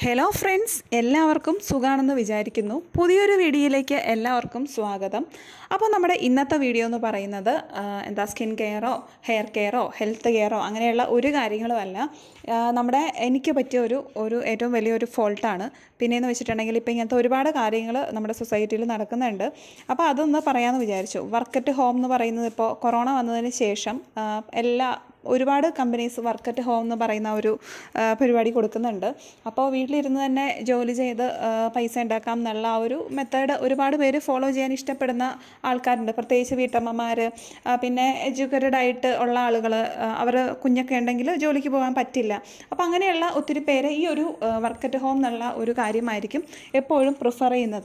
hello friends എല്ലാവർക്കും സുഖാണെന്ന് വിചാരിക്കുന്നു പുതിയൊരു വീഡിയോയിലേക്ക് എല്ലാവർക്കും സ്വാഗതം അപ്പോൾ നമ്മുടെ ഇന്നത്തെ വീഡിയോ എന്ന് പറയുന്നത് ആ, എന്താ സ്കിൻ കെയറോ ഹെയർ കെയറോ ഹെൽത്ത് കെയറോ അങ്ങനെയുള്ള ഒരു കാര്യങ്ങളുമല്ല ആ, നമ്മുടെ എനിക്ക് പറ്റിയ ഒരു ഒരു ഏറ്റവും വലിയൊരു ഫോൾട്ടാണ് പിന്നെയെന്ന് വെച്ചിട്ടുണ്ടെങ്കിൽ ഇപ്പോൾ ഇങ്ങനത്തെ ഒരുപാട് കാര്യങ്ങൾ നമ്മുടെ സൊസൈറ്റിയിൽ നടക്കുന്നുണ്ട് അപ്പോൾ അതൊന്ന് പറയാമെന്ന് വിചാരിച്ചു വർക്ക് അറ്റ് ഹോം എന്ന് പറയുന്നത് ഇപ്പോൾ കൊറോണ വന്നതിന് ശേഷം ആ, എല്ലാ ഒരുപാട് കമ്പനീസ് വർക്ക് അറ്റ് ഹോം എന്ന് പറയുന്ന ഒരു ആ, പരിപാടി കൊടുക്കുന്നുണ്ട് അപ്പോൾ വീട്ടിലിരുന്ന് തന്നെ ജോലി ചെയ്ത് ആ, പൈസ ഉണ്ടാക്കാം എന്നുള്ള ആ ഒരു മെത്തേഡ് ഒരുപാട് പേര് ഫോളോ ചെയ്യാൻ ഇഷ്ടപ്പെടുന്ന ആൾക്കാരുണ്ട് പ്രത്യേകിച്ച് വീട്ടമ്മമാർ പിന്നെ എഡ്യൂക്കേറ്റഡ് ആയിട്ട് ഉള്ള ആളുകൾ അവർ കുഞ്ഞൊക്കെ ഉണ്ടെങ്കിൽ ജോലിക്ക് പോകാൻ പറ്റില്ല അപ്പോൾ അങ്ങനെയുള്ള ഒത്തിരി പേര് ഈ ഒരു വർക്ക് അറ്റ് ഹോം എന്നുള്ള ഒരു കാര്യമായിരിക്കും എപ്പോഴും പ്രിഫർ ചെയ്യുന്നത്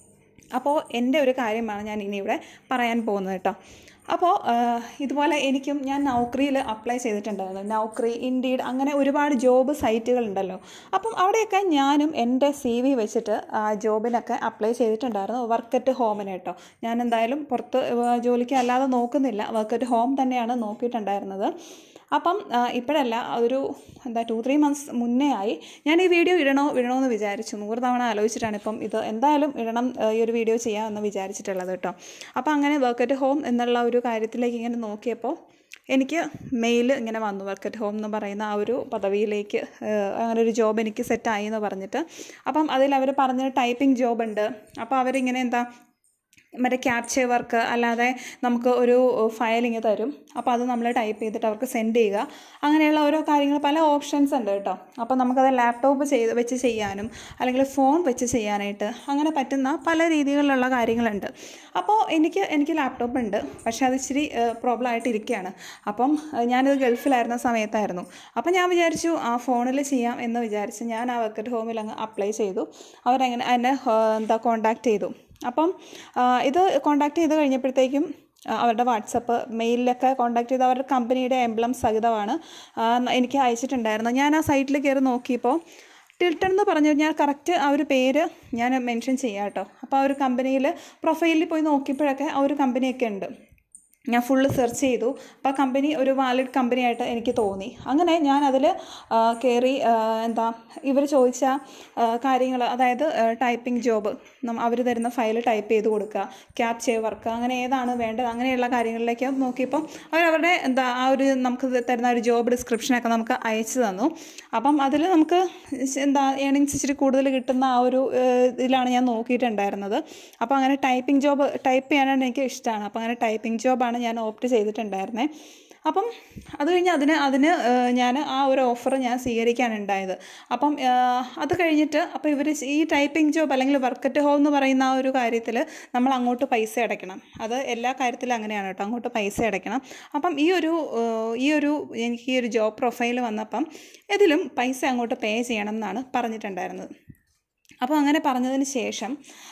അപ്പോൾ എൻ്റെ ഒരു കാര്യമാണ് ഞാൻ ഇനി ഇവിടെ പറയാൻ പോകുന്നത് കേട്ടോ അപ്പോൾ ഇതുപോലെ എനിക്കും ഞാൻ നൗക്കറിയിൽ അപ്ലൈ ചെയ്തിട്ടുണ്ടായിരുന്നു നൗക്കറി ഇൻഡീഡ് അങ്ങനെ ഒരുപാട് ജോബ് സൈറ്റുകളുണ്ടല്ലോ അപ്പം അവിടെയൊക്കെ ഞാനും എൻ്റെ സി വി വെച്ചിട്ട് ആ ജോബിനൊക്കെ അപ്ലൈ ചെയ്തിട്ടുണ്ടായിരുന്നു വർക്ക് അറ്റ് ഹോമിന് കേട്ടോ ഞാൻ എന്തായാലും പുറത്ത് ആ, ജോലിക്ക് അല്ലാതെ നോക്കുന്നില്ല വർക്ക് അറ്റ് ഹോം തന്നെയാണ് നോക്കിയിട്ടുണ്ടായിരുന്നത് അപ്പം ആ, ഇപ്പോഴല്ല ഒരു എന്താ ടു ത്രീ മന്ത്സ് മുന്നേ ആയി ഞാൻ ഈ വീഡിയോ ഇടണോ ഇടണോ എന്ന് വിചാരിച്ചു നൂറ് തവണ ആലോചിച്ചിട്ടാണ് ഇപ്പം ഇത് എന്തായാലും ഇടണം ആ, ഈ ഒരു വീഡിയോ ചെയ്യാമെന്ന് വിചാരിച്ചിട്ടുള്ളത് കേട്ടോ അപ്പോൾ അങ്ങനെ വർക്ക് അറ്റ് ഹോം എന്നുള്ള ഒരു കാര്യത്തിലേക്ക് ഇങ്ങനെ നോക്കിയപ്പോൾ എനിക്ക് മെയിൽ ഇങ്ങനെ വന്നു വർക്ക് അറ്റ് ഹോം എന്ന് പറയുന്ന ആ ഒരു പദവിയിലേക്ക് ആ, അങ്ങനെ ഒരു ജോബ് എനിക്ക് സെറ്റായി എന്ന് പറഞ്ഞിട്ട് അപ്പം അതിൽ അവർ പറഞ്ഞ ടൈപ്പിംഗ് ജോബ് ഉണ്ട് അപ്പോൾ അവരിങ്ങനെ എന്താ മറ്റേ ക്യാപ്ചർ വർക്ക് അല്ലാതെ നമുക്ക് ഒരു ഫയലിങ് തരും അപ്പോൾ അത് നമ്മൾ ടൈപ്പ് ചെയ്തിട്ട് അവർക്ക് സെൻഡ് ചെയ്യുക അങ്ങനെയുള്ള ഓരോ കാര്യങ്ങൾ പല ഓപ്ഷൻസ് ഉണ്ട് കേട്ടോ അപ്പോൾ നമുക്കത് ലാപ്ടോപ്പ് ചെയ്ത് വെച്ച് ചെയ്യാനും അല്ലെങ്കിൽ ഫോൺ വെച്ച് ചെയ്യാനായിട്ട് അങ്ങനെ പറ്റുന്ന പല രീതികളിലുള്ള കാര്യങ്ങളുണ്ട് അപ്പോൾ എനിക്ക് എനിക്ക് ലാപ്ടോപ്പ് ഉണ്ട് പക്ഷേ അത് ഇച്ചിരി പ്രോബ്ലം ആയിട്ട് ഇരിക്കുകയാണ് അപ്പം ഏഹ്, ഞാനിത് ഗൾഫിലായിരുന്ന സമയത്തായിരുന്നു അപ്പം ഞാൻ വിചാരിച്ചു ആ ഫോണിൽ ചെയ്യാം എന്ന് വിചാരിച്ച് ഞാൻ ആ വർക്ക് ഹോമിൽ അങ്ങ് അപ്ലൈ ചെയ്തു അവരങ്ങനെ എന്നെ ഏഹ്, എന്താ കോണ്ടാക്ട് ചെയ്തു അപ്പം ആ, ഇത് കോണ്ടാക്ട് ചെയ്ത് കഴിഞ്ഞപ്പോഴത്തേക്കും ആ, അവരുടെ വാട്സപ്പ് മെയിലിലൊക്കെ കോണ്ടാക്ട് ചെയ്ത് അവരുടെ കമ്പനിയുടെ എംബ്ലം സഹിതമാണ് ആ, എനിക്ക് അയച്ചിട്ടുണ്ടായിരുന്നത് ഞാൻ ആ സൈറ്റിൽ കയറി നോക്കിയപ്പോൾ ടിൽട്ടൺ എന്ന് പറഞ്ഞു കഴിഞ്ഞാൽ കറക്റ്റ് ആ ഒരു പേര് ഞാൻ മെൻഷൻ ചെയ്യാം കേട്ടോ അപ്പോൾ ആ ഒരു കമ്പനിയിൽ പ്രൊഫൈലിൽ പോയി നോക്കിയപ്പോഴൊക്കെ ആ ഒരു കമ്പനിയൊക്കെ ഉണ്ട് ഞാൻ ഫുള്ള് സെർച്ച് ചെയ്തു അപ്പോൾ കമ്പനി ഒരു വാലിഡ് കമ്പനിയായിട്ട് എനിക്ക് തോന്നി അങ്ങനെ ഞാൻ അതിൽ കയറി എന്താ ഇവർ ചോദിച്ച കാര്യങ്ങൾ അതായത് ടൈപ്പിംഗ് ജോബ് അവർ തരുന്ന ഫയൽ ടൈപ്പ് ചെയ്ത് കൊടുക്കുക ക്യാപ്ചർ വർക്ക് അങ്ങനെ ഏതാണ് വേണ്ടത് അങ്ങനെയുള്ള കാര്യങ്ങളിലേക്ക് നോക്കിയപ്പം അവർ അവരുടെ എന്താ ആ ഒരു നമുക്ക് തരുന്ന ഒരു ജോബ് ഡിസ്ക്രിപ്ഷനൊക്കെ നമുക്ക് അയച്ചു തന്നു അപ്പം അതിൽ നമുക്ക് എന്താ ഏണിങ്സ് ഇച്ചിരി കൂടുതൽ കിട്ടുന്ന ആ ഒരു ഏഹ്, ഇതിലാണ് ഞാൻ നോക്കിയിട്ടുണ്ടായിരുന്നത് അപ്പോൾ അങ്ങനെ ടൈപ്പിംഗ് ജോബ് ടൈപ്പ് ചെയ്യാനാണ് എനിക്ക് ഇഷ്ടമാണ് അപ്പോൾ അങ്ങനെ ടൈപ്പിംഗ് ജോബാണ് ഞാൻ ഓപ്റ്റ് ചെയ്തിട്ടുണ്ടായിരുന്നത് അപ്പം അത് കഴിഞ്ഞ് അതിന് അതിന് ഞാൻ ആ ഒരു ഓഫർ ഞാൻ സ്വീകരിക്കാനുണ്ടായത് അപ്പം ആ, അത് കഴിഞ്ഞിട്ട് അപ്പോൾ ഇവർ ഈ ടൈപ്പിംഗ് ജോബ് അല്ലെങ്കിൽ വർക്ക് അറ്റ് ഹോം എന്ന് പറയുന്ന ആ ഒരു കാര്യത്തിൽ നമ്മൾ അങ്ങോട്ട് പൈസ അടയ്ക്കണം അത് എല്ലാ കാര്യത്തിലും അങ്ങനെയാണ് കേട്ടോ അങ്ങോട്ട് പൈസ അടയ്ക്കണം അപ്പം ഈ ഒരു ആ, ഈ ഒരു എനിക്ക് ഈ ഒരു ജോബ് പ്രൊഫൈൽ വന്നപ്പം ഇതിലും പൈസ അങ്ങോട്ട് പേ ചെയ്യണം എന്നാണ് പറഞ്ഞിട്ടുണ്ടായിരുന്നത് അപ്പോൾ അങ്ങനെ പറഞ്ഞതിന് ശേഷം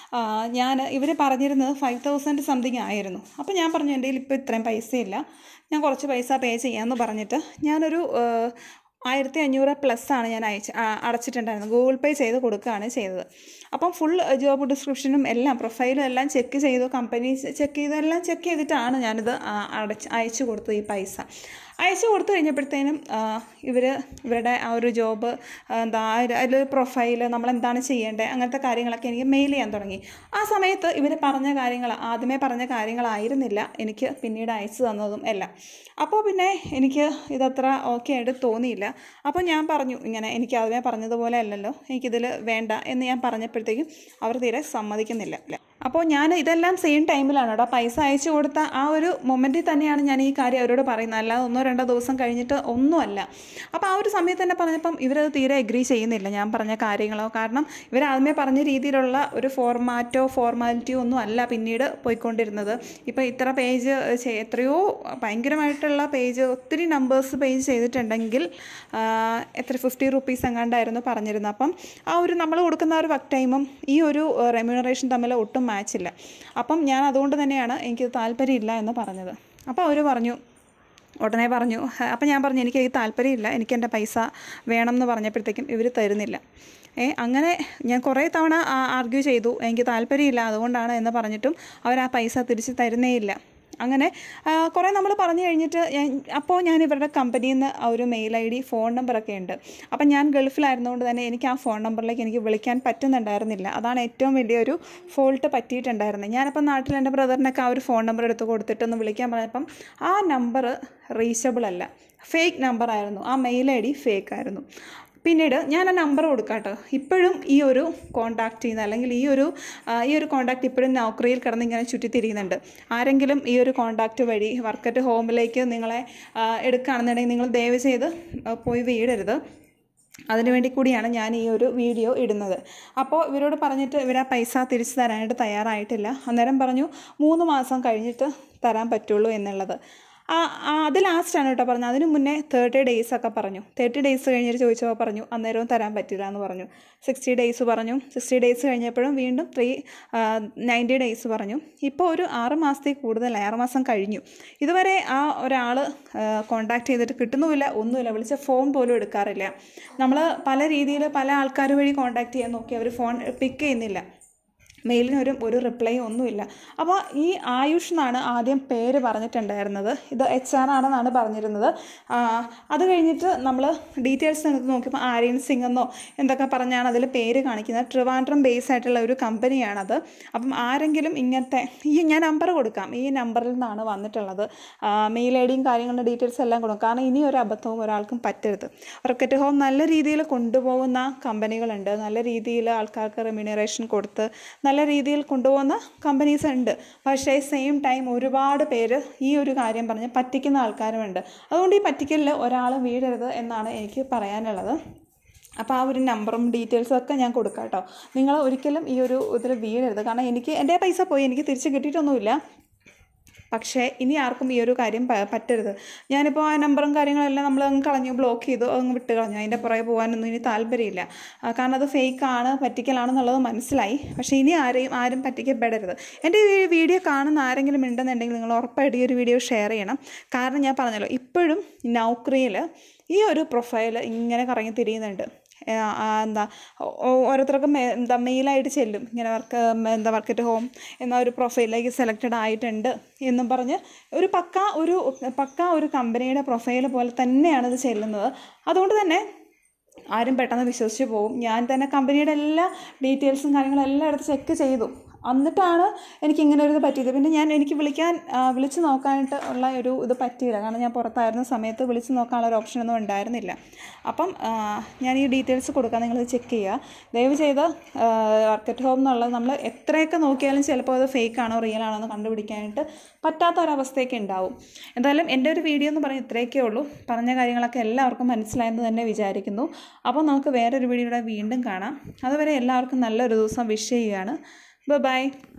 ഞാൻ ഇവർ പറഞ്ഞിരുന്നത് ഫൈവ് തൗസൻഡ് സംതിങ് ആയിരുന്നു അപ്പോൾ ഞാൻ പറഞ്ഞു എൻ്റെ കയ്യിൽ ഇപ്പോൾ ഇത്രയും പൈസയില്ല ഞാൻ കുറച്ച് പൈസ പേ ചെയ്യാമെന്ന് പറഞ്ഞിട്ട് ഞാനൊരു ആയിരത്തി അഞ്ഞൂറ് പ്ലസ് ആണ് ഞാൻ അയച്ച് ആ, അടച്ചിട്ടുണ്ടായിരുന്നത് ഗൂഗിൾ പേ ചെയ്ത് കൊടുക്കുകയാണ് ചെയ്തത് അപ്പം ഫുൾ ജോബ് ഡിസ്ക്രിപ്ഷനും എല്ലാം പ്രൊഫൈലും എല്ലാം ചെക്ക് ചെയ്തു കമ്പനി ചെക്ക് ചെയ്തു എല്ലാം ചെക്ക് ചെയ്തിട്ടാണ് ഞാനിത് ആ, അടച്ച് അയച്ചു കൊടുത്തത് ഈ പൈസ അയച്ചു കൊടുത്തു കഴിഞ്ഞപ്പോഴത്തേനും ഇവർ ഇവരുടെ ആ ഒരു ജോബ് എന്താ ആ ഒരു അതിലൊരു പ്രൊഫൈൽ നമ്മൾ എന്താണ് ചെയ്യേണ്ടത് അങ്ങനത്തെ കാര്യങ്ങളൊക്കെ എനിക്ക് മെയിൽ ചെയ്യാൻ തുടങ്ങി ആ സമയത്ത് ഇവർ പറഞ്ഞ കാര്യങ്ങൾ ആദ്യമേ പറഞ്ഞ കാര്യങ്ങളായിരുന്നില്ല എനിക്ക് പിന്നീട് അയച്ചു തന്നതും എല്ലാം അപ്പോൾ പിന്നെ എനിക്ക് ഇതത്ര ഓക്കെ ആയിട്ട് തോന്നിയില്ല അപ്പോൾ ഞാൻ പറഞ്ഞു ഇങ്ങനെ എനിക്ക് ആദ്യമേ പറഞ്ഞതുപോലെ അല്ലല്ലോ എനിക്കിതിൽ വേണ്ട എന്ന് ഞാൻ പറഞ്ഞപ്പോഴത്തേക്കും അവർ തീരെ സമ്മതിക്കുന്നില്ല അപ്പോൾ ഞാൻ ഇതെല്ലാം സെയിം ടൈമിലാണ് കേട്ടോ പൈസ അയച്ചു കൊടുത്ത ആ ഒരു മൊമെൻറ്റിൽ തന്നെയാണ് ഞാൻ ഈ കാര്യം അവരോട് പറയുന്നത് അല്ലാതെ ഒന്നോ രണ്ടോ ദിവസം കഴിഞ്ഞിട്ട് ഒന്നുമല്ല അപ്പോൾ ആ ഒരു സമയത്ത് തന്നെ പറഞ്ഞപ്പം ഇവരത് തീരെ എഗ്രി ചെയ്യുന്നില്ല ഞാൻ പറഞ്ഞ കാര്യങ്ങളോ കാരണം ഇവർ ആദ്യമേ പറഞ്ഞ രീതിയിലുള്ള ഒരു ഫോർമാറ്റോ ഫോർമാലിറ്റിയോ ഒന്നും അല്ല പിന്നീട് പോയിക്കൊണ്ടിരുന്നത് ഇപ്പോൾ ഇത്ര പേജ് എത്രയോ ഭയങ്കരമായിട്ടുള്ള പേജ് ഒത്തിരി നമ്പേഴ്സ് പേജ് ചെയ്തിട്ടുണ്ടെങ്കിൽ ആ, എത്ര ഫിഫ്റ്റി റുപ്പീസ് എങ്ങാണ്ടായിരുന്നു പറഞ്ഞിരുന്നത് അപ്പം ആ ഒരു നമ്മൾ കൊടുക്കുന്ന ആ ഒരു വർക്ക് ടൈമും ഈ ഒരു റെമ്യൂണറേഷൻ തമ്മിൽ ഒട്ടും മാച്ചില്ല അപ്പം ഞാൻ അതുകൊണ്ട് തന്നെയാണ് എനിക്ക് താല്പര്യമില്ല എന്ന് പറഞ്ഞത് അപ്പോൾ അവർ പറഞ്ഞു ഉടനെ പറഞ്ഞു അപ്പം ഞാൻ പറഞ്ഞു എനിക്ക് താല്പര്യമില്ല എനിക്ക് എൻ്റെ പൈസ വേണം എന്ന് പറഞ്ഞപ്പോഴത്തേക്കും ഇവർ തരുന്നില്ല ഏ അങ്ങനെ ഞാൻ കുറേ തവണ ആർഗ്യൂ ചെയ്തു എനിക്ക് താല്പര്യമില്ല അതുകൊണ്ടാണ് എന്ന് പറഞ്ഞിട്ടും അവർ ആ പൈസ തിരിച്ച് തരുന്നേ ഇല്ല അങ്ങനെ ആ, കുറേ നമ്മൾ പറഞ്ഞു കഴിഞ്ഞിട്ട് ഞാൻ അപ്പോൾ ഞാൻ ഇവരുടെ കമ്പനിയിൽ നിന്ന് ഒരു മെയിൽ ഐ ഡി ഫോൺ നമ്പറൊക്കെ ഉണ്ട് അപ്പം ഞാൻ ഗൾഫിലായിരുന്നുകൊണ്ട് തന്നെ എനിക്ക് ആ ഫോൺ നമ്പറിലേക്ക് എനിക്ക് വിളിക്കാൻ പറ്റുന്നുണ്ടായിരുന്നില്ല അതാണ് ഏറ്റവും വലിയൊരു ഫോൾട്ട് പറ്റിയിട്ടുണ്ടായിരുന്നത് ഞാനിപ്പോൾ നാട്ടിൽ എൻ്റെ ബ്രദറിനൊക്കെ ആ ഒരു ഫോൺ നമ്പർ എടുത്ത് കൊടുത്തിട്ടൊന്ന് വിളിക്കാൻ പറഞ്ഞപ്പം ആ നമ്പർ റീച്ചബിൾ അല്ല ഫേക്ക് നമ്പർ ആയിരുന്നു ആ മെയിൽ ഐ ഡി ഫേക്ക് ആയിരുന്നു പിന്നീട് ഞാൻ ആ നമ്പർ കൊടുക്കാം കേട്ടോ ഇപ്പോഴും ഈ ഒരു കോൺടാക്റ്റ് ചെയ്യുന്ന അല്ലെങ്കിൽ ഈ ഒരു ആ, ഈ ഒരു കോൺടാക്റ്റ് ഇപ്പോഴും നൗക്കറിയിൽ കിടന്ന് ഇങ്ങനെ ചുറ്റിത്തിരിയുന്നുണ്ട് ആരെങ്കിലും ഈ ഒരു കോൺടാക്റ്റ് വഴി വർക്കറ്റ് ഹോമിലേക്ക് നിങ്ങളെ ആ, എടുക്കുകയാണെന്നുണ്ടെങ്കിൽ നിങ്ങൾ ദയവ് ചെയ്ത് ആ, പോയി വീടരുത് അതിനു വേണ്ടി കൂടിയാണ് ഞാൻ ഈ ഒരു വീഡിയോ ഇടുന്നത് അപ്പോൾ ഇവരോട് പറഞ്ഞിട്ട് ഇവർ ആ പൈസ തിരിച്ചു തരാനായിട്ട് തയ്യാറായിട്ടില്ല അന്നേരം പറഞ്ഞു മൂന്ന് മാസം കഴിഞ്ഞിട്ട് തരാൻ പറ്റുള്ളൂ എന്നുള്ളത് ആ ആ, അത് ലാസ്റ്റാണ് കേട്ടോ പറഞ്ഞത് അതിന് മുന്നേ തേർട്ടി ഡേയ്സ് ഒക്കെ പറഞ്ഞു തേർട്ടി ഡേയ്സ് കഴിഞ്ഞിട്ട് ചോദിച്ചപ്പോൾ പറഞ്ഞു അന്നേരവും തരാൻ പറ്റില്ല എന്ന് പറഞ്ഞു സിക്സ്റ്റി ഡേയ്സ് പറഞ്ഞു സിക്സ്റ്റി ഡേയ്സ് കഴിഞ്ഞപ്പോഴും വീണ്ടും ത്രീ നയൻറ്റി ഡേയ്സ് പറഞ്ഞു ഇപ്പോൾ ഒരു ആറ് മാസത്തിൽ കൂടുതലായി ആറ് മാസം കഴിഞ്ഞു ഇതുവരെ ആ ഒരാൾ കോണ്ടാക്ട് ചെയ്തിട്ട് കിട്ടുന്നുമില്ല ഒന്നുമില്ല വിളിച്ച ഫോൺ പോലും എടുക്കാറില്ല നമ്മൾ പല രീതിയിൽ പല ആൾക്കാർ വഴി കോണ്ടാക്ട് ചെയ്യാൻ നോക്കി അവർ ഫോൺ പിക്ക് ചെയ്യുന്നില്ല മെയിലിന് ഒരു ഒരു റിപ്ലൈ ഒന്നുമില്ല അപ്പോൾ ഈ ആയുഷ് എന്നാണ് ആദ്യം പേര് പറഞ്ഞിട്ടുണ്ടായിരുന്നത് ഇത് എച്ച് ആർ ആണെന്നാണ് പറഞ്ഞിരുന്നത് ആ, അത് കഴിഞ്ഞിട്ട് നമ്മൾ ഡീറ്റെയിൽസ് എടുത്ത് നോക്കിയപ്പോൾ ആര്യൻ സിംഗ് എന്നോ എന്തൊക്കെ പറഞ്ഞാണ് അതിൽ പേര് കാണിക്കുന്നത് ട്രിവാൻഡ്രം ബേസ് ആയിട്ടുള്ള ഒരു കമ്പനിയാണത് അപ്പം ആരെങ്കിലും ഇങ്ങനത്തെ ഈ ഞാൻ നമ്പർ കൊടുക്കാം ഈ നമ്പറിൽ നിന്നാണ് വന്നിട്ടുള്ളത് മെയിൽ ഐ ഡിയും കാര്യങ്ങളുടെ ഡീറ്റെയിൽസ് എല്ലാം കൊടുക്കും കാരണം ഇനി ഒരു അബദ്ധവും ഒരാൾക്കും പറ്റരുത് റോക്കറ്റ് ഹോം നല്ല രീതിയിൽ കൊണ്ടുപോകുന്ന കമ്പനികളുണ്ട് നല്ല രീതിയിൽ ആൾക്കാർക്ക് റെമ്യൂണറേഷൻ കൊടുത്ത് നല്ല രീതിയിൽ കൊണ്ടുപോകുന്ന കമ്പനീസ് ഉണ്ട് പക്ഷേ സെയിം ടൈം ഒരുപാട് പേര് ഈ ഒരു കാര്യം പറഞ്ഞ് പറ്റിക്കുന്ന ആൾക്കാരുമുണ്ട് അതുകൊണ്ട് ഈ പറ്റിക്കലിൽ ഒരാൾ വീഴരുത് എന്നാണ് എനിക്ക് പറയാനുള്ളത് അപ്പോൾ ആ ഒരു നമ്പറും ഡീറ്റെയിൽസും ഒക്കെ ഞാൻ കൊടുക്കാം കേട്ടോ നിങ്ങൾ ഒരിക്കലും ഈ ഒരു ഇതിൽ വീഴരുത് കാരണം എനിക്ക് എൻ്റെ പൈസ പോയി എനിക്ക് തിരിച്ച് കിട്ടിയിട്ടൊന്നുമില്ല പക്ഷേ ഇനി ആർക്കും ഈ ഒരു കാര്യം പ- പറ്റരുത് ഞാനിപ്പോൾ ആ നമ്പറും കാര്യങ്ങളെല്ലാം നമ്മൾ അങ്ങ് കളഞ്ഞു ബ്ലോക്ക് ചെയ്തു അങ്ങ് വിട്ട് കളഞ്ഞു അതിൻ്റെ പുറകെ പോകാനൊന്നും ഇനി താല്പര്യമില്ല ആ, കാരണം അത് ഫേക്കാണ് പറ്റിക്കലാണെന്നുള്ളത് മനസ്സിലായി പക്ഷേ ഇനി ആരെയും ആരും പറ്റിക്കപ്പെടരുത് എൻ്റെ ഈ വീഡിയോ കാണുന്ന ആരെങ്കിലും ഉണ്ടെന്നുണ്ടെങ്കിൽ നിങ്ങൾ ഉറപ്പായിട്ട് ഈ ഒരു വീഡിയോ ഷെയർ ചെയ്യണം കാരണം ഞാൻ പറഞ്ഞല്ലോ ഇപ്പോഴും നൗക്കറിയിൽ ഈ ഒരു പ്രൊഫൈൽ ഇങ്ങനെ കറങ്ങി തിരിയുന്നുണ്ട് ആ, ആ, എന്താ ഓ- ഓരോരുത്തർക്കും മെ- എന്താ മെയിലായിട്ട് ചെല്ലും ഇങ്ങനെ വർക്ക് എന്താ വർക്കറ്റ് ഹോം എന്ന ഒരു പ്രൊഫൈലിലേക്ക് സെലക്റ്റഡ് ആയിട്ടുണ്ട് എന്നും പറഞ്ഞ് ഒരു പക്ക ഒരു പക്ക ഒരു കമ്പനിയുടെ പ്രൊഫൈൽ പോലെ തന്നെയാണ് ഇത് ചെല്ലുന്നത് അതുകൊണ്ട് തന്നെ ആരും പെട്ടെന്ന് വിശ്വസിച്ച് പോകും ഞാൻ തന്നെ കമ്പനിയുടെ എല്ലാ ഡീറ്റെയിൽസും കാര്യങ്ങളും എല്ലാം എടുത്ത് ചെക്ക് ചെയ്തു എന്നിട്ടാണ് എനിക്ക് ഇങ്ങനെ ഒരു ഇത് പറ്റിയത് പിന്നെ ഞാൻ എനിക്ക് വിളിക്കാൻ ആ, വിളിച്ച് നോക്കാനായിട്ട് ഉള്ള ഒരു ഇത് പറ്റിയില്ല കാരണം ഞാൻ പുറത്തായിരുന്ന സമയത്ത് വിളിച്ച് നോക്കാനുള്ള ഒരു ഓപ്ഷനൊന്നും ഉണ്ടായിരുന്നില്ല അപ്പം ആ, ഞാൻ ഈ ഡീറ്റെയിൽസ് കൊടുക്കാം നിങ്ങളത് ചെക്ക് ചെയ്യുക ദയവ് ചെയ്ത് വർക്കറ്റ് ഹോം എന്നുള്ളത് നമ്മൾ എത്രയൊക്കെ നോക്കിയാലും ചിലപ്പോൾ അത് ഫേക്ക് ആണോ റിയൽ ആണോ എന്ന് കണ്ടുപിടിക്കാനായിട്ട് പറ്റാത്ത ഒരവസ്ഥയൊക്കെ ഉണ്ടാവും എന്തായാലും എൻ്റെ ഒരു വീഡിയോ എന്ന് പറയുന്നത് ഇത്രയൊക്കെ ഉള്ളൂ പറഞ്ഞ കാര്യങ്ങളൊക്കെ എല്ലാവർക്കും മനസ്സിലായെന്ന് തന്നെ വിചാരിക്കുന്നു അപ്പോൾ നമുക്ക് വേറൊരു വീഡിയോയുടെ വീണ്ടും കാണാം അതുവരെ എല്ലാവർക്കും നല്ലൊരു ദിവസം വിഷ് ചെയ്യുകയാണ് ബൈ